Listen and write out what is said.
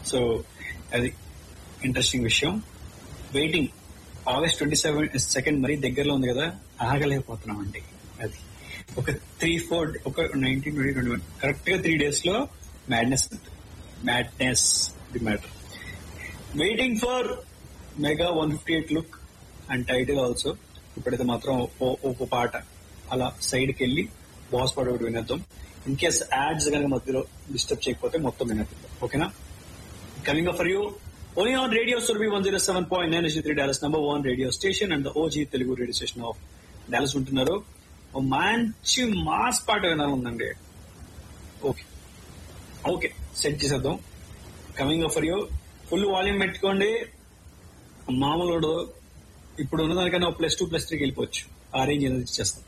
so అది interesting విషయం waiting August twenty seven second మరీ దగ్గరలో ఉంది కదా ఆగలేకపోతున్నాం అండి అది ఒక త్రీ ఫోర్ ఒక nineteen twenty twenty one correct గా త్రీ డేస్ లో madness madness the matter waiting for mega one fifty eight look and title also ఇప్పుడైతే మాత్రం ఓ- ఒక పాట అలా సైడ్ కి వెళ్ళి బాస్ పాట ఒకటి వినేద్దాం ఇన్ కేస్ యాడ్స్ కనుక మధ్యలో డిస్టర్బ్ చేయకపోతే మొత్తం వినేద్దాం ఓకేనా coming for you only on radio Surabhi one zero seven point nine three Dallas number one radio station and OG Telugu radio station of Dallas ఉంటున్నారు ఓ మంచి మాస్ పాట వినాలి ఉందండి ఓకే ఓకే సెట్ చేసేద్దాం coming for you full volume పెట్టుకోండి మామూలు ఇప్పుడు ఉన్నదానికన్నా ప్లస్ టూ ప్లస్ త్రీకి వెళ్ళిపోవచ్చు ఆ రేంజ్ అనేది చేస్తాం